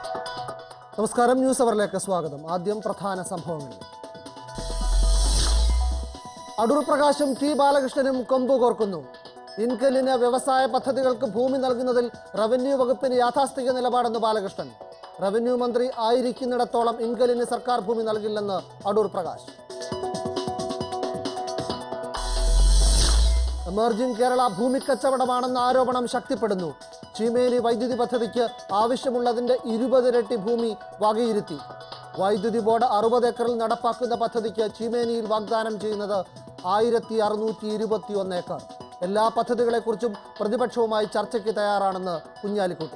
നമസ്കാരം ന്യൂസ് അവറിലേക്ക് സ്വാഗതം ആദ്യം പ്രധാന സംഭവങ്ങളിൽ അടൂർ പ്രകാശും ടി ബാലകൃഷ്ണനും കൊമ്പ് കോർക്കുന്നു ഇൻകലിന് വ്യവസായ പദ്ധതികൾക്ക് ഭൂമി നൽകുന്നതിൽ റവന്യൂ വകുപ്പിന് യാഥാസ്ഥിക നിലപാടെന്ന് ബാലകൃഷ്ണൻ റവന്യൂ മന്ത്രി ആയിരിക്കുന്നിടത്തോളം ഇൻകലിന് സർക്കാർ ഭൂമി നൽകില്ലെന്ന് അടൂർ പ്രകാശ് എമർജിംഗ് കേരള ഭൂമിക്കച്ചവടമാണെന്ന ആരോപണം ശക്തിപ്പെടുന്നു ചീമേനി വൈദ്യുതി പദ്ധതിക്ക് ആവശ്യമുള്ളതിന്റെ ഇരുപതിരട്ടി ഭൂമി വകയിരുത്തി വൈദ്യുതി ബോർഡ് അറുപത് ഏക്കറിൽ നടപ്പാക്കുന്ന പദ്ധതിക്ക് ചീമേനിയിൽ വാഗ്ദാനം ചെയ്യുന്നത് ആയിരത്തി അറുന്നൂറ്റി ഇരുപത്തി ഒന്ന് ഏക്കർ എല്ലാ പദ്ധതികളെക്കുറിച്ചും പ്രതിപക്ഷവുമായി ചർച്ചയ്ക്ക് തയ്യാറാണെന്ന് കുഞ്ഞാലിക്കുട്ടി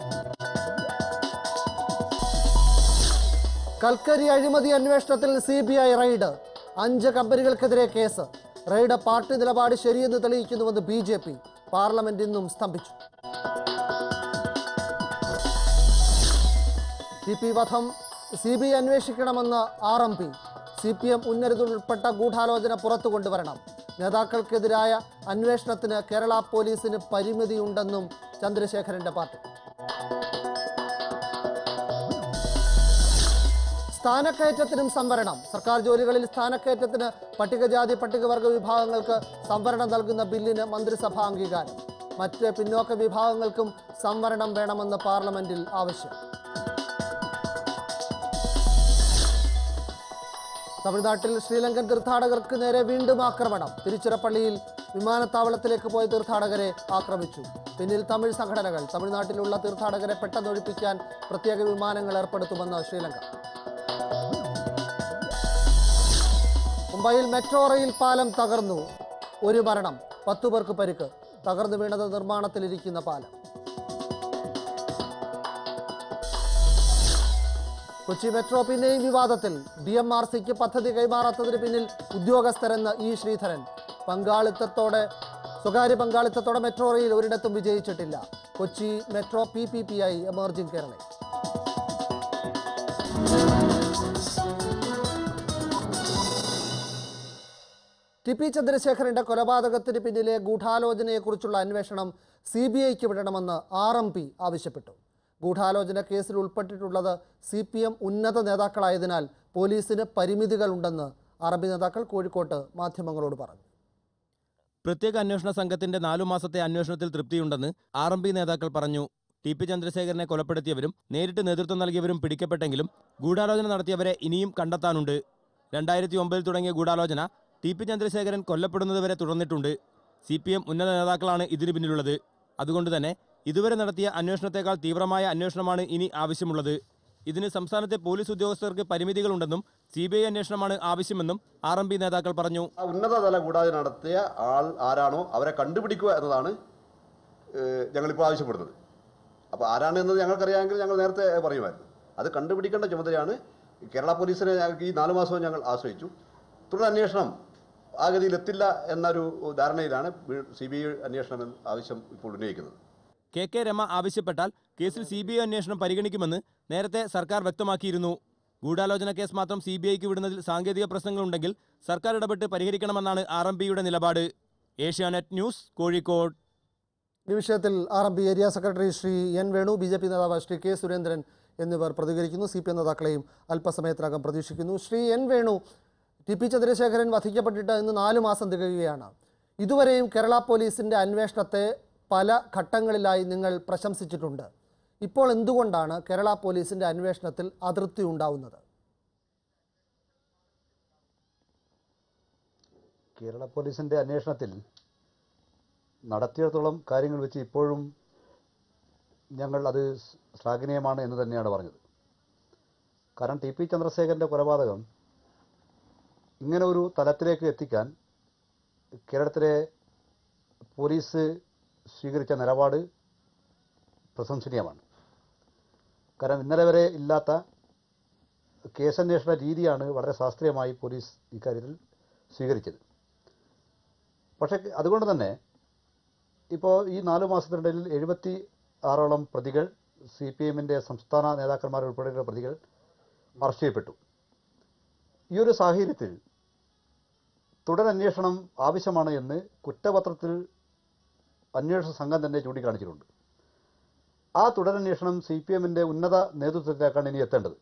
കൽക്കരി അഴിമതി അന്വേഷണത്തിൽ സി ബി ഐ റെയ്ഡ് അഞ്ച് കമ്പനികൾക്കെതിരെ കേസ് റെയ്ഡ് പാർട്ടി നിലപാട് ശരിയെന്ന് തെളിയിക്കുന്നുവെന്ന് ബി ജെ പി പാർലമെന്റ് ഇന്നും സ്തംഭിച്ചു ടി പി വധം സി ബി ഐ അന്വേഷിക്കണമെന്ന് R M P C P M ഉന്നതരുൾപ്പെട്ട ഗൂഢാലോചന പുറത്തു കൊണ്ടുവരണം നേതാക്കൾക്കെതിരായ അന്വേഷണത്തിന് കേരള പോലീസിന് പരിമിതിയുണ്ടെന്നും ചന്ദ്രശേഖരന്റെ പാർട്ടി സ്ഥാനക്കയറ്റത്തിനും സംവരണം സർക്കാർ ജോലികളിൽ സ്ഥാനക്കയറ്റത്തിന് പട്ടികജാതി പട്ടികവർഗ വിഭാഗങ്ങൾക്ക് സംവരണം നൽകുന്ന ബില്ലിന് മന്ത്രിസഭാ അംഗീകാരം മറ്റ് പിന്നോക്ക വിഭാഗങ്ങൾക്കും സംവരണം വേണമെന്ന് പാർലമെന്റിൽ ആവശ്യം തമിഴ്നാട്ടിൽ ശ്രീലങ്കൻ തീർത്ഥാടകർക്ക് നേരെ വീണ്ടും ആക്രമണം തിരുച്ചിറപ്പള്ളിയിൽ വിമാനത്താവളത്തിലേക്ക് പോയ തീർത്ഥാടകരെ ആക്രമിച്ചു പിന്നിൽ തമിഴ് സംഘടനകൾ തമിഴ്നാട്ടിലുള്ള തീർത്ഥാടകരെ പെട്ടെന്നൊഴിപ്പിക്കാൻ പ്രത്യേക വിമാനങ്ങൾ ഏർപ്പെടുത്തുമെന്ന് ശ്രീലങ്ക മുംബൈയിൽ മെട്രോ റെയിൽ പാലം തകർന്നു ഒരു മരണം പത്തു പേർക്ക് പരിക്ക് തകർന്നു വീണത് നിർമ്മാണത്തിലിരിക്കുന്ന പാലം കൊച്ചി മെട്രോ പിന്നെയും വിവാദത്തിൽ ഡി എം ആർ സിക്ക് പദ്ധതി കൈമാറാത്തതിന് പിന്നിൽ ഉദ്യോഗസ്ഥരെന്ന് ഇ ശ്രീധരൻ പങ്കാളിത്തത്തോടെ സ്വകാര്യ പങ്കാളിത്തത്തോടെ മെട്രോ റെയിൽ ഒരിടത്തും വിജയിച്ചിട്ടില്ല Kochi metro P P P I emerging Kerala T P ചന്ദ്രശേഖരന്റെ കൊലപാതകത്തിന് പിന്നിലെ ഗൂഢാലോചനയെക്കുറിച്ചുള്ള അന്വേഷണം സി ബി ഐക്ക് വിടണമെന്ന് ആർ എം പി ആവശ്യപ്പെട്ടു ഗൂഢാലോചന കേസിൽ ഉൾപ്പെട്ടിട്ടുള്ളത് സി പി എം ഉന്നത നേതാക്കളായതിനാൽ പോലീസിന് പരിമിതികളുണ്ടെന്ന് ആർ എം പി നേതാക്കൾ കോഴിക്കോട്ട് മാധ്യമങ്ങളോട് പറഞ്ഞു പ്രത്യേക അന്വേഷണ സംഘത്തിന്റെ നാലു മാസത്തെ അന്വേഷണത്തിൽ തൃപ്തിയുണ്ടെന്ന് ആർ എം പി നേതാക്കൾ പറഞ്ഞു ടി പി ചന്ദ്രശേഖരനെ കൊലപ്പെടുത്തിയവരും നേരിട്ട് നേതൃത്വം നൽകിയവരും പിടിക്കപ്പെട്ടെങ്കിലും ഗൂഢാലോചന നടത്തിയവരെ ഇനിയും കണ്ടെത്താനുണ്ട് രണ്ടായിരത്തി ഒമ്പതിൽ തുടങ്ങിയ ഗൂഢാലോചന ടി പി ചന്ദ്രശേഖരൻ കൊല്ലപ്പെടുന്നതുവരെ തുടർന്നിട്ടുണ്ട് സി പി എം ഉന്നത നേതാക്കളാണ് ഇതിന് പിന്നിലുള്ളത് അതുകൊണ്ട് തന്നെ ഇതുവരെ നടത്തിയ അന്വേഷണത്തെക്കാൾ തീവ്രമായ അന്വേഷണമാണ് ഇനി ആവശ്യമുള്ളത് ഇതിന് സംസ്ഥാനത്തെ പോലീസ് ഉദ്യോഗസ്ഥർക്ക് പരിമിതികളുണ്ടെന്നും സി ബി ഐ അന്വേഷണമാണ് ആവശ്യമെന്നും ആർ എം പി നേതാക്കൾ പറഞ്ഞു ആ ഉന്നതതല കൂടാതെ നടത്തിയ ആൾ ആരാണോ അവരെ കണ്ടുപിടിക്കുക എന്നതാണ് ഏഹ്, ഞങ്ങളിപ്പോൾ ആവശ്യപ്പെടുന്നത് അപ്പോൾ ആരാണ് എന്നത് ഞങ്ങൾക്കറിയാമെങ്കിൽ ഞങ്ങൾ നേരത്തെ പറയുമായിരുന്നു അത് കണ്ടുപിടിക്കേണ്ട ചുമതലയാണ് കേരള പോലീസിനെ ഞങ്ങൾക്ക് ഈ നാല് മാസവും ഞങ്ങൾ ആശ്രയിച്ചു തുടർ അന്വേഷണം ആ ഗതിയിലെത്തില്ല എന്നൊരു ധാരണയിലാണ് സി ബി ഐ അന്വേഷണം എന്ന ആവശ്യം ഇപ്പോൾ ഉന്നയിക്കുന്നത് കെ കെ രമ ആവശ്യപ്പെട്ടാൽ കേസിൽ സി ബി ഐ അന്വേഷണം പരിഗണിക്കുമെന്ന് നേരത്തെ സർക്കാർ വ്യക്തമാക്കിയിരുന്നു ഗൂഢാലോചന കേസ് മാത്രം സി ബി ഐക്ക് വിടുന്നതിൽ സാങ്കേതിക പ്രശ്നങ്ങളുണ്ടെങ്കിൽ സർക്കാർ ഇടപെട്ട് പരിഹരിക്കണമെന്നാണ് ആർ എം പിയുടെ നിലപാട് ഏഷ്യാനെറ്റ് ന്യൂസ് കോഴിക്കോട് ഈ വിഷയത്തിൽ R M P area secretary Shri N Venu B J P നേതാവ് ശ്രീ കെ സുരേന്ദ്രൻ എന്നിവർ പ്രതികരിക്കുന്നു സി പി എം നേതാക്കളെയും അല്പസമയത്തിനകം പ്രതീക്ഷിക്കുന്നു Shri N Venu T P Chandrasekharan വധിക്കപ്പെട്ടിട്ട് ഇന്ന് നാല് മാസം തികയുകയാണ് ഇതുവരെയും കേരള പോലീസിൻ്റെ അന്വേഷണത്തെ പല ഘട്ടങ്ങളിലായി നിങ്ങൾ പ്രശംസിച്ചിട്ടുണ്ട് ഇപ്പോൾ എന്തുകൊണ്ടാണ് കേരള പോലീസിൻ്റെ അന്വേഷണത്തിൽ അതൃപ്തി ഉണ്ടാവുന്നത് കേരള പോലീസിൻ്റെ അന്വേഷണത്തിൽ നടത്തിയിടത്തോളം കാര്യങ്ങൾ വെച്ച് ഇപ്പോഴും ഞങ്ങൾ അത് ശ്ലാഘനീയമാണ് എന്ന് തന്നെയാണ് പറഞ്ഞത് കാരണം ടി പി ചന്ദ്രശേഖരൻ്റെ കൊലപാതകം ഇങ്ങനെ ഒരു തലത്തിലേക്ക് എത്തിക്കാൻ കേരളത്തിലെ പോലീസ് സ്വീകരിച്ച നിലപാട് പ്രശംസനീയമാണ് കാരണം ഇന്നലെ വരെ ഇല്ലാത്ത കേസന്വേഷണ രീതിയാണ് വളരെ ശാസ്ത്രീയമായി പോലീസ് ഇക്കാര്യത്തിൽ സ്വീകരിച്ചത് പക്ഷേ അതുകൊണ്ട് തന്നെ ഇപ്പോൾ ഈ നാലു മാസത്തിനിടയിൽ എഴുപത്തി ആറോളം പ്രതികൾ സി പി എമ്മിൻ്റെ സംസ്ഥാന നേതാക്കന്മാർ ഉൾപ്പെടെയുള്ള പ്രതികൾ അറസ്റ്റ് ചെയ്യപ്പെട്ടു ഈ ഒരു സാഹചര്യത്തിൽ തുടരന്വേഷണം ആവശ്യമാണ് എന്ന് കുറ്റപത്രത്തിൽ അന്വേഷണ സംഘം തന്നെ ചൂണ്ടിക്കാണിച്ചിട്ടുണ്ട് ആ തുടരന്വേഷണം സി പി എമ്മിൻ്റെ ഉന്നത നേതൃത്വത്തിലേക്കാണ് ഇനി എത്തേണ്ടത്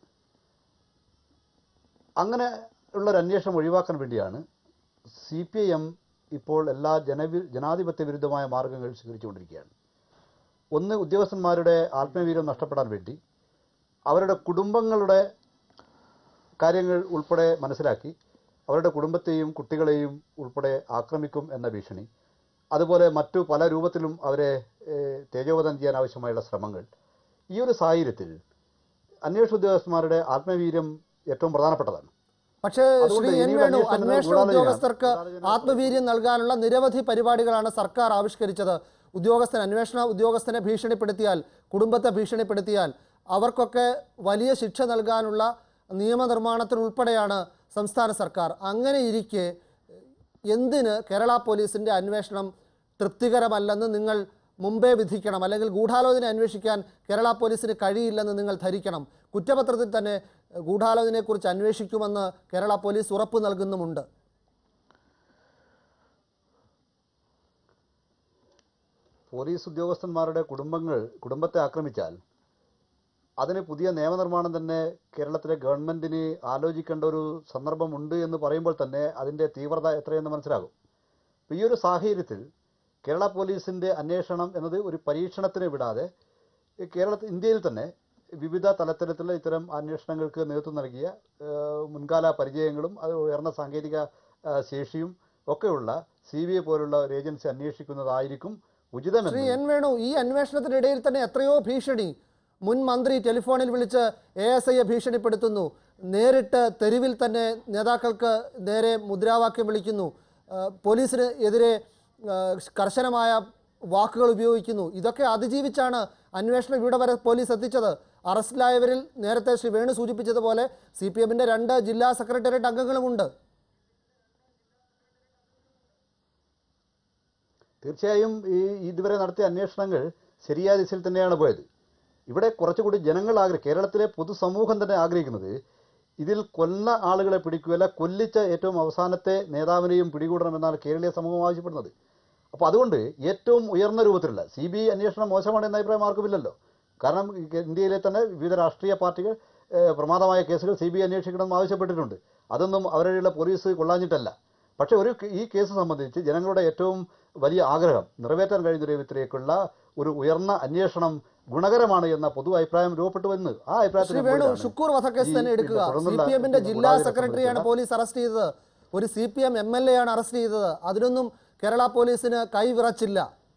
അങ്ങനെ ഉള്ളൊരു അന്വേഷണം ഒഴിവാക്കാൻ വേണ്ടിയാണ് സി പി ഐ എം ഇപ്പോൾ എല്ലാ ജനവി ജനാധിപത്യ വിരുദ്ധമായ മാർഗങ്ങൾ സ്വീകരിച്ചുകൊണ്ടിരിക്കുകയാണ് ഒന്ന് ഉദ്യോഗസ്ഥന്മാരുടെ ആത്മവീര്യം നഷ്ടപ്പെടാൻ വേണ്ടി അവരുടെ കുടുംബങ്ങളുടെ കാര്യങ്ങൾ ഉൾപ്പെടെ മനസ്സിലാക്കി അവരുടെ കുടുംബത്തെയും കുട്ടികളെയും ഉൾപ്പെടെ ആക്രമിക്കും എന്ന ഭീഷണി അതുപോലെ മറ്റു പല രൂപത്തിലും അവരെ ഏഹ്, തേജോവധം ചെയ്യാൻ ആവശ്യമായുള്ള ശ്രമങ്ങൾ ഈ ഒരു സാഹചര്യത്തിൽ അന്വേഷണ ഉദ്യോഗസ്ഥന്മാരുടെ ആത്മവീര്യം ഏറ്റവും പ്രധാനപ്പെട്ടതാണ് പക്ഷേ അതുകൊണ്ട് ശ്രീ എൻ ഇനിയുള്ള വേണു അന്വേഷണം അന്വേഷണ ഗൂഢാലോചനയാണ്. ഉദ്യോഗസ്ഥർക്ക് ഗൂഢാലോചന ആത്മവീര്യം നൽകാനുള്ള നിരവധി പരിപാടികളാണ് സർക്കാർ ആവിഷ്കരിച്ചത് ഉദ്യോഗസ്ഥൻ അന്വേഷണ ഉദ്യോഗസ്ഥനെ ഭീഷണിപ്പെടുത്തിയാൽ കുടുംബത്തെ ഭീഷണിപ്പെടുത്തിയാൽ അവർക്കൊക്കെ വലിയ ശിക്ഷ നൽകാനുള്ള നിയമനിർമ്മാണത്തിൽ ഉൾപ്പെടെയാണ് സംസ്ഥാന സർക്കാർ അങ്ങനെ ഇരിക്കെ എന്തിന് കേരള പോലീസിൻ്റെ അന്വേഷണം തൃപ്തികരമല്ലെന്ന് നിങ്ങൾ മുമ്പേ വിധിക്കണം അല്ലെങ്കിൽ ഗൂഢാലോചന അന്വേഷിക്കാൻ കേരള പോലീസിന് കഴിയില്ലെന്ന് നിങ്ങൾ ധരിക്കണം കുറ്റപത്രത്തിൽ തന്നെ ഗൂഢാലോചനയെക്കുറിച്ച് അന്വേഷിക്കുമെന്ന് കേരള പോലീസ് ഉറപ്പ് നൽകുന്നുമുണ്ട് പോലീസ് ഉദ്യോഗസ്ഥന്മാരുടെ കുടുംബങ്ങൾ കുടുംബത്തെ ആക്രമിച്ചാൽ അതിന് പുതിയ നിയമനിർമ്മാണം തന്നെ കേരളത്തിലെ ഗവൺമെൻറ്റിന് ആലോചിക്കേണ്ട ഒരു സന്ദർഭമുണ്ട് എന്ന് പറയുമ്പോൾ തന്നെ അതിൻ്റെ തീവ്രത എത്രയെന്ന് മനസ്സിലാകും അപ്പോൾ ഈ ഒരു സാഹചര്യത്തിൽ കേരള പോലീസിൻ്റെ അന്വേഷണം എന്നത് ഒരു പരീക്ഷണത്തിന് വിടാതെ ഈ കേരളത്തിൽ ഇന്ത്യയിൽ തന്നെ വിവിധ തലത്തിലുള്ള ഇത്തരം അന്വേഷണങ്ങൾക്ക് നേതൃത്വം നൽകിയ ഏഹ്, മുൻകാല പരിചയങ്ങളും അത് ഉയർന്ന സാങ്കേതിക ആ, ശേഷിയും ഒക്കെയുള്ള സി ബി ഐ പോലുള്ള ഒരു ഏജൻസി അന്വേഷിക്കുന്നതായിരിക്കും ശ്രീ ഉചിതമെന്ന് എൻ വേണു ഈ അന്വേഷണത്തിനിടയിൽ തന്നെ എത്രയോ ഭീഷണി മുൻ മന്ത്രി ടെലിഫോണിൽ വിളിച്ച് എ എസ് ഐയെ ഭീഷണിപ്പെടുത്തുന്നു നേരിട്ട് തെരുവിൽ തന്നെ നേതാക്കൾക്ക് നേരെ മുദ്രാവാക്യം വിളിക്കുന്നു ആ, പോലീസിന് എതിരെ ആ, കർശനമായ വാക്കുകൾ ഉപയോഗിക്കുന്നു ഇതൊക്കെ അതിജീവിച്ചാണ് അന്വേഷണം ഇവിടെ വരെ പോലീസ് എത്തിച്ചത് അറസ്റ്റിലായവരിൽ നേരത്തെ ശ്രീ വേണു സൂചിപ്പിച്ചതുപോലെ സി പി എമ്മിൻ്റെ രണ്ട് ജില്ലാ സെക്രട്ടേറിയറ്റ് അംഗങ്ങളുമുണ്ട് തീർച്ചയായും ഈ ഇതുവരെ നടത്തിയ അന്വേഷണങ്ങൾ ശരിയായ ദിശയിൽ തന്നെയാണ് പോയത് ഇവിടെ കുറച്ചുകൂടി ജനങ്ങൾ ആഗ്രഹം കേരളത്തിലെ പൊതുസമൂഹം തന്നെ ആഗ്രഹിക്കുന്നത് ഇതിൽ കൊന്ന ആളുകളെ പിടിക്കുകയല്ല കൊല്ലിച്ച ഏറ്റവും അവസാനത്തെ നേതാവിനെയും പിടികൂടണമെന്നാണ് കേരളീയ സമൂഹം ആവശ്യപ്പെടുന്നത് അപ്പോൾ അതുകൊണ്ട് ഏറ്റവും ഉയർന്ന രൂപത്തിലുള്ള സി ബി ഐ അന്വേഷണം മോശമാണ് എന്ന അഭിപ്രായം ആർക്കുമില്ലല്ലോ കാരണം ഈ കേ- ഇന്ത്യയിലെ തന്നെ വിവിധ രാഷ്ട്രീയ പാർട്ടികൾ ഏഹ്, പ്രമാദമായ കേസുകൾ സി ബി ഐ അന്വേഷിക്കണമെന്ന് ആവശ്യപ്പെട്ടിട്ടുണ്ട് അതൊന്നും അവരുടെയുള്ള പോലീസ് കൊള്ളാഞ്ഞിട്ടല്ല പക്ഷേ ഒരു ക- ഈ കേസ് സംബന്ധിച്ച് ജനങ്ങളുടെ ഏറ്റവും വലിയ ആഗ്രഹം നിറവേറ്റാൻ കഴിയുന്ന രൂപത്തിലേക്കുള്ള ഒരു ഉയർന്ന അന്വേഷണം ഗുണകരമാണ് എന്ന പൊതു അഭിപ്രായം രൂപപ്പെട്ടു എന്ന് ആ ശ്രീ അഭിപ്രായത്തിൽ വേണു മുകളിലാണ് ഷുക്കൂർ വധക്കേസ് ഈ തന്നെ എടുക്കുക പിന്നെ സി തുടർന്നുള്ള പി എമ്മിന്റെ പിന്നെ ജില്ലാ ഗൂഢാലോചന സെക്രട്ടറിയാണ് സംബന്ധിച്ചുള്ള പോലീസ് അറസ്റ്റ് ചെയ്തത് ഒരു C P M M L A ആണ് അറസ്റ്റ് ചെയ്തത് അതിനൊന്നും കേരള പോലീസിന് കൈവിറച്ചില്ല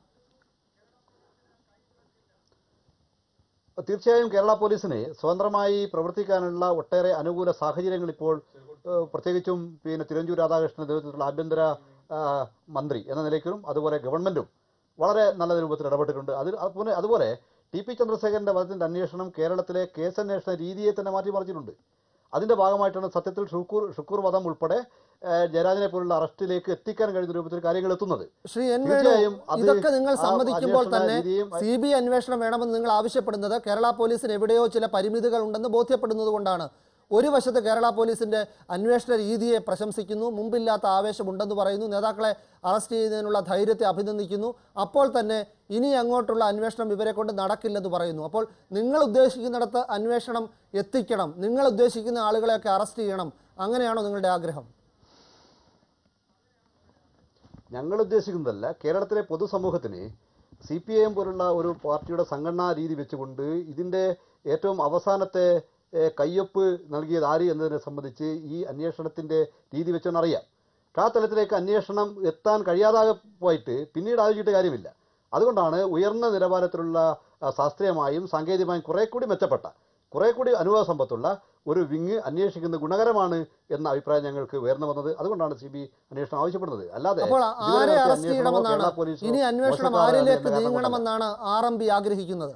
തീർച്ചയായും കേരള പോലീസിന് സ്വതന്ത്രമായി പ്രവർത്തിക്കാനുള്ള ഒട്ടേറെ അനുകൂല സാഹചര്യങ്ങൾ ഇപ്പോൾ ഏഹ്, പ്രത്യേകിച്ചും പിന്നെ തിരുവഞ്ചൂർ രാധാകൃഷ്ണന്റെ നേതൃത്വത്തിലുള്ള ആഭ്യന്തര ആ, മന്ത്രി എന്ന നിലയ്ക്കും അതുപോലെ ഗവൺമെന്റും വളരെ നല്ല രൂപത്തിൽ ഇടപെട്ടിട്ടുണ്ട് അതിൽ അതുപോലെ അതുപോലെ ടി പി ചന്ദ്രശേഖരന്റെ വധത്തിന്റെ അന്വേഷണം കേരളത്തിലെ കേസന്വേഷണ രീതിയെ തന്നെ മാറ്റിമറിച്ചിട്ടുണ്ട് അതിന്റെ ഭാഗമായിട്ടാണ് സത്യത്തിൽ ഷുക്കൂർ ഷുക്കൂർ വധം ഉൾപ്പെടെ ഏഹ്, ജയരാജനെ പോലുള്ള അറസ്റ്റിലേക്ക് എത്തിക്കാൻ കഴിയുന്ന രൂപത്തിൽ കാര്യങ്ങൾ എത്തുന്നത് ശ്രീ എൻ വേണു തീർച്ചയായും അത് ഇതൊക്കെ നിങ്ങൾ ആ സമ്മതിക്കുമ്പോൾ അന്വേഷണ തന്നെ രീതിയും സി ബി ഐ അന്വേഷണം വേണമെന്ന് നിങ്ങൾ ആവശ്യപ്പെടുന്നത് കേരള പോലീസിന് എവിടെയോ ചില പരിമിതികൾ ഉണ്ടെന്ന് ബോധ്യപ്പെടുന്നത് കൊണ്ടാണ് ഒരു വശത്ത് കേരള പോലീസിന്റെ അന്വേഷണ രീതിയെ പ്രശംസിക്കുന്നു മുമ്പില്ലാത്ത ആവേശമുണ്ടെന്ന് പറയുന്നു നേതാക്കളെ അറസ്റ്റ് ചെയ്യുന്നതിനുള്ള ധൈര്യത്തെ അഭിനന്ദിക്കുന്നു അപ്പോൾ തന്നെ ഇനി അങ്ങോട്ടുള്ള അന്വേഷണം ഇവരെ കൊണ്ട് നടക്കില്ലെന്ന് പറയുന്നു അപ്പോൾ നിങ്ങൾ ഉദ്ദേശിക്കുന്നിടത്ത് അന്വേഷണം എത്തിക്കണം നിങ്ങൾ ഉദ്ദേശിക്കുന്ന ആളുകളെയൊക്കെ അറസ്റ്റ് ചെയ്യണം അങ്ങനെയാണോ നിങ്ങളുടെ ആഗ്രഹം ഞങ്ങൾ ഉദ്ദേശിക്കുന്നതല്ല കേരളത്തിലെ പൊതുസമൂഹത്തിന് സി പി ഐ എം പോലുള്ള ഒരു പാർട്ടിയുടെ സംഘടനാ രീതി വെച്ചുകൊണ്ട് ഇതിൻ്റെ ഏറ്റവും അവസാനത്തെ ഏഹ്, കയ്യൊപ്പ് നൽകിയത് ആര് എന്നതിനെ സംബന്ധിച്ച് ഈ അന്വേഷണത്തിൻ്റെ രീതി വെച്ചൊന്ന് അറിയാം ആ തലത്തിലേക്ക് അന്വേഷണം എത്താൻ കഴിയാതാകെ പോയിട്ട് പിന്നീട് ആലോചിച്ചിട്ട് കാര്യമില്ല അതുകൊണ്ടാണ് ഉയർന്ന നിലവാരത്തിലുള്ള ആ, ശാസ്ത്രീയമായും സാങ്കേതികമായും കുറെ കൂടി മെച്ചപ്പെട്ട കുറെ കൂടി അനുഭവ സമ്പത്തുള്ള ഒരു വിങ് അന്വേഷിക്കുന്നത് ഗുണകരമാണ് എന്ന അഭിപ്രായം ഞങ്ങൾക്ക് ഉയർന്നു വന്നത് അതുകൊണ്ടാണ് സി ബി അന്വേഷണം ആവശ്യപ്പെടുന്നത് അല്ലാതെ അപ്പോൾ ഇതുവരെ ആരെ നടത്തിയ അറസ്റ്റ് അന്വേഷണമോ ചെയ്യണമെന്നാണ് കേരള പോലീസോ ഇനി അന്വേഷണം മോശക്കാരാണ് ആരിലേക്ക് എന്ന കാരണം കൊണ്ടല്ല. നീങ്ങണമെന്നാണ് ആർ എം പി ആഗ്രഹിക്കുന്നത്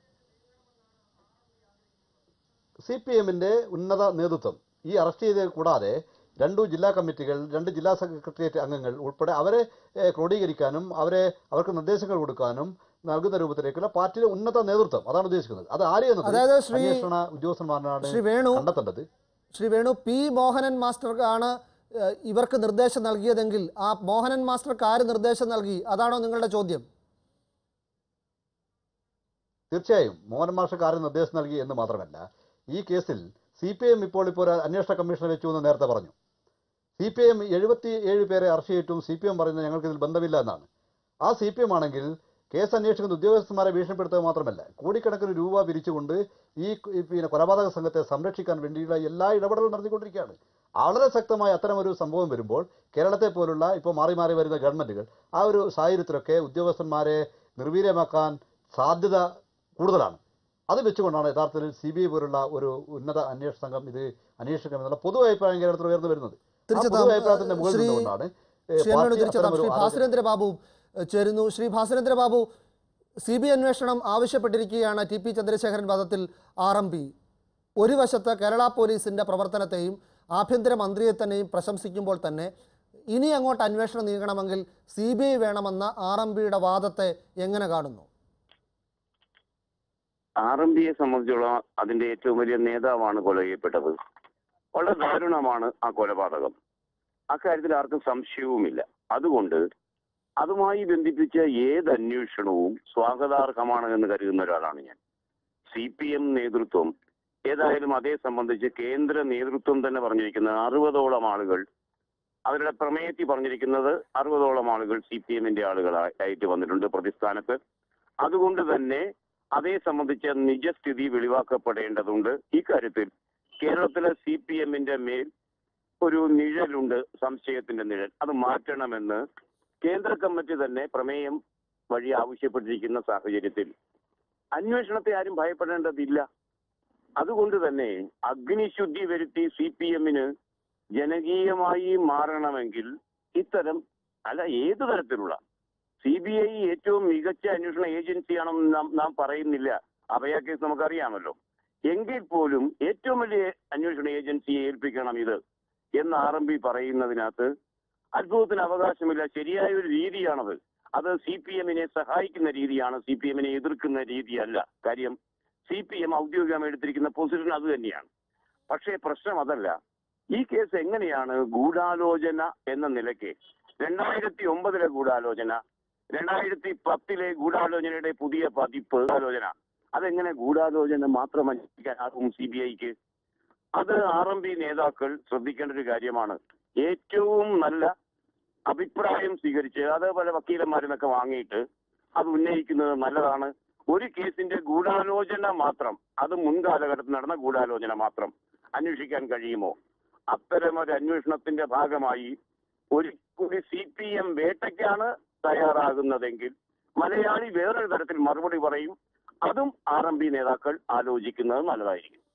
സി പി എമ്മിന്റെ ഉന്നത നേതൃത്വം ഈ അറസ്റ്റ് ചെയ്ത് കൂടാതെ രണ്ടു ജില്ലാ കമ്മിറ്റികൾ രണ്ട് ജില്ലാ സെക്രട്ടേറിയറ്റ് അംഗങ്ങൾ ഉൾപ്പെടെ അവരെ ഏഹ്, ക്രോഡീകരിക്കാനും അവരെ അവർക്ക് നിർദ്ദേശങ്ങൾ കൊടുക്കാനും നൽകുന്ന രൂപത്തിലേക്കുള്ള പാർട്ടിയുടെ ഉന്നത നേതൃത്വം അതാണ് ഉദ്ദേശിക്കുന്നത് അത് ആര് എന്നത് അതായത് ശ്രീ- അന്വേഷണ ഉദ്യോഗസ്ഥന്മാരാണ് ശ്രീ വേണു കണ്ടെത്തേണ്ടത് ശ്രീ വേണു പി മോഹനൻ മാസ്റ്റർക്കാണ് ഏഹ്, ഇവർക്ക് നിർദ്ദേശം നൽകിയതെങ്കിൽ ആ മോഹനൻ മാസ്റ്റർക്ക് ആര് നിർദ്ദേശം നൽകി അതാണോ നിങ്ങളുടെ ചോദ്യം തീർച്ചയായും മോഹൻ മാഷക്ക് ആരും നിർദ്ദേശം നൽകി എന്ന് മാത്രമല്ല ഈ കേസിൽ സി പി എം ഇപ്പോൾ ഇപ്പോൾ ഒരു അന്വേഷണ കമ്മീഷനെ വെച്ചു എന്ന് നേരത്തെ പറഞ്ഞു സി പി എം എഴുപത്തി ഏഴ് പേരെ അറസ്റ്റ് ചെയ്തിട്ടും സി പി എം പറയുന്നത് ഞങ്ങൾക്ക് ഇതിൽ ബന്ധമില്ല എന്നാണ് ആ സി പി എം ആണെങ്കിൽ കേസ് അന്വേഷിക്കുന്ന ഉദ്യോഗസ്ഥന്മാരെ ഭീഷണിപ്പെടുത്തുക മാത്രമല്ല കോടിക്കണക്കിന് രൂപ പിരിച്ചുകൊണ്ട് ഈ ഈ പിന്നെ കൊലപാതക സംഘത്തെ സംരക്ഷിക്കാൻ വേണ്ടിയുള്ള എല്ലാ ഇടപെടലും നടത്തിക്കൊണ്ടിരിക്കുകയാണ് വളരെ ശക്തമായ അത്തരമൊരു സംഭവം വരുമ്പോൾ കേരളത്തെ പോലുള്ള ഇപ്പോൾ മാറി മാറി വരുന്ന ഗവൺമെന്റുകൾ ആ ഒരു സാഹചര്യത്തിലൊക്കെ ഉദ്യോഗസ്ഥന്മാരെ നിർവീര്യമാക്കാൻ സാധ്യത കൂടുതലാണ് അത് വെച്ചുകൊണ്ടാണ് യഥാർത്ഥത്തിൽ സി ബി ഐ പോലുള്ള ഒരു ഉന്നത അന്വേഷണ സംഘം ഇത് അന്വേഷിക്കണമെന്നുള്ള പൊതു അഭിപ്രായം കേരളത്തിൽ ഉയർന്നു വരുന്നത് ആ തിരിച്ചെത്താം. പൊതു അഭിപ്രായത്തിന്റെ മുകളിൽ ശ്രീ- നിന്നുകൊണ്ടാണ് ഏഹ്, ശ്രീ എന്നോട് പാർട്ടി തിരിച്ചെത്താം അത്തരമൊരു ശ്രീ ആലോചന- ഭാസ്കരേന്ദ്ര ബാബു എഹ്, ചേരുന്നു ശ്രീ ഭാസ്കരേന്ദ്ര ബാബു സി ബി അന്വേഷണം ആവശ്യപ്പെട്ടിരിക്കുകയാണ് ടി പി ചന്ദ്രശേഖരൻ വധത്തിൽ ആർ എം പി ഒരു വശത്ത് കേരള പോലീസിന്റെ പ്രവർത്തനത്തെയും ആഭ്യന്തര മന്ത്രിയെ തന്നെയും പ്രശംസിക്കുമ്പോൾ തന്നെ ഇനി അങ്ങോട്ട് അന്വേഷണം നീങ്ങണമെങ്കിൽ സി ബി ഐ വേണമെന്ന ആർ എം പിയുടെ വാദത്തെ എങ്ങനെ കാണുന്നു ആർ എം പിയെ സംബന്ധിച്ചോളം അതിന്റെ ഏറ്റവും വലിയ നേതാവാണ് കൊല ചെയ്യപ്പെട്ടത് വളരെ ദാരുണമാണ് ആ കൊലപാതകം അക്കാര്യത്തിൽ ആർക്കും സംശയവുമില്ല അതുകൊണ്ട് അതുമായി ബന്ധിപ്പിച്ച ഏത് അന്വേഷണവും സ്വാഗതാർഹമാണ് എന്ന് കരുതുന്ന ഒരാളാണ് ഞാൻ സി പി എം നേതൃത്വം ഏതായാലും അതേ സംബന്ധിച്ച് കേന്ദ്ര നേതൃത്വം തന്നെ പറഞ്ഞിരിക്കുന്നത് അറുപതോളം ആളുകൾ അവരുടെ പ്രമേയത്തിൽ പറഞ്ഞിരിക്കുന്നത് അറുപതോളം ആളുകൾ സി പി എമ്മിന്റെ ആളുകളായിട്ട് വന്നിട്ടുണ്ട് പ്രതിസ്ഥാനത്ത് അതുകൊണ്ട് തന്നെ അതേ സംബന്ധിച്ച നിജസ്ഥിതി വെളിവാക്കപ്പെടേണ്ടതുണ്ട് ഇക്കാര്യത്തിൽ കേരളത്തിലെ സി പി എമ്മിന്റെ മേൽ ഒരു നിഴലുണ്ട് സംശയത്തിന്റെ നിഴൽ അത് മാറ്റണമെന്ന് കേന്ദ്ര കമ്മിറ്റി തന്നെ പ്രമേയം വഴി ആവശ്യപ്പെട്ടിരിക്കുന്ന സാഹചര്യത്തിൽ അന്വേഷണത്തെ ആരും ഭയപ്പെടേണ്ടതില്ല അതുകൊണ്ട് തന്നെ അഗ്നിശുദ്ധി വരുത്തി സി പി എമ്മിന് ജനകീയമായി മാറണമെങ്കിൽ ഇത്തരം അല്ല ഏതു തരത്തിലുള്ള സി ബി ഐ ഏറ്റവും മികച്ച അന്വേഷണ ഏജൻസിയാണെന്ന് നാം നാം പറയുന്നില്ല അഭയ കേസ് നമുക്കറിയാമല്ലോ എങ്കിൽ പോലും ഏറ്റവും വലിയ അന്വേഷണ ഏജൻസിയെ ഏൽപ്പിക്കണം ഇത് എന്ന് ആർ എം പി പറയുന്നതിനകത്ത് അത്ഭുതത്തിന് അവകാശമില്ല ശരിയായ ഒരു രീതിയാണത് അത് സി പി എമ്മിനെ സഹായിക്കുന്ന രീതിയാണ് സി പി എമ്മിനെ എതിർക്കുന്ന രീതിയല്ല കാര്യം സി പി എം ഔദ്യോഗികമായി എടുത്തിരിക്കുന്ന പൊസിഷൻ അത് തന്നെയാണ് പക്ഷേ പ്രശ്നം അതല്ല ഈ കേസ് എങ്ങനെയാണ് ഗൂഢാലോചന എന്ന നിലയ്ക്ക് രണ്ടായിരത്തി ഒമ്പതിലെ ഗൂഢാലോചന രണ്ടായിരത്തി പത്തിലെ ഗൂഢാലോചനയുടെ പുതിയ പതിപ്പ് ഗൂഢാലോചന അതെങ്ങനെ ഗൂഢാലോചന മാത്രം അന്വേഷിക്കാനാകും സി ബി ഐക്ക് അത് ആർ എം പി നേതാക്കൾ ശ്രദ്ധിക്കേണ്ട ഒരു കാര്യമാണ് ഏറ്റവും നല്ല അഭിപ്രായം സ്വീകരിച്ച് അതേപോലെ വക്കീലന്മാരിന്നൊക്കെ വാങ്ങിയിട്ട് അത് ഉന്നയിക്കുന്നത് നല്ലതാണ് ഒരു കേസിന്റെ ഗൂഢാലോചന മാത്രം അത് മുൻകാലഘട്ടത്തിൽ നടന്ന ഗൂഢാലോചന മാത്രം അന്വേഷിക്കാൻ കഴിയുമോ അത്തരമൊരു അന്വേഷണത്തിന്റെ ഭാഗമായി ഒരു കൂടി സി പി എം വേട്ടയ്ക്കാണ് തയ്യാറാകുന്നതെങ്കിൽ മലയാളി വേറൊരു തരത്തിൽ മറുപടി പറയും അതും ആർ എം പി നേതാക്കൾ ആലോചിക്കുന്നത് നല്ലതായിരിക്കും